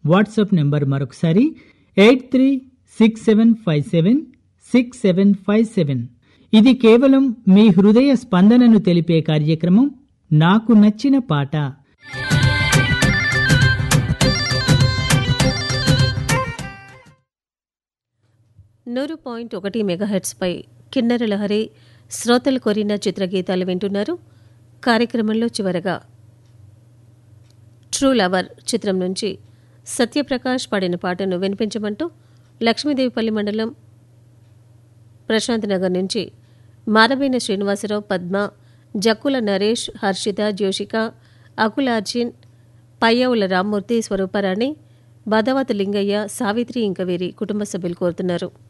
WhatsApp number మరొకసారి eight three six seven five seven six seven five seven ఇది కేవలం మీ హృదయ స్పందనను తెలిపే కార్యక్రమం నాకు నచ్చిన పాట నూరు పాయింట్ ఒకటి మెగాహెట్స్పై కిన్నెర లహరి శ్రోతలు కోరిన చిత్రగీతాలు వింటున్నారు కార్యక్రమంలో చివరగా ట్రూ లవర్ చిత్రం నుంచి సత్యప్రకాష్ పాడిన పాటను వినిపించమంటూ లక్ష్మీదేవిపల్లి మండలం ప్రశాంత్ నగర్ నుంచి మారబైన శ్రీనివాసరావు పద్మ జక్కుల నరేష్ హర్షిత జోషిక అకులార్జిన్ పయ్యవుల రామ్మూర్తి స్వరూపరాణి బదవత్ లింగయ్య సావిత్రి ఇంక వీరి కుటుంబ సభ్యులు కోరుతున్నారు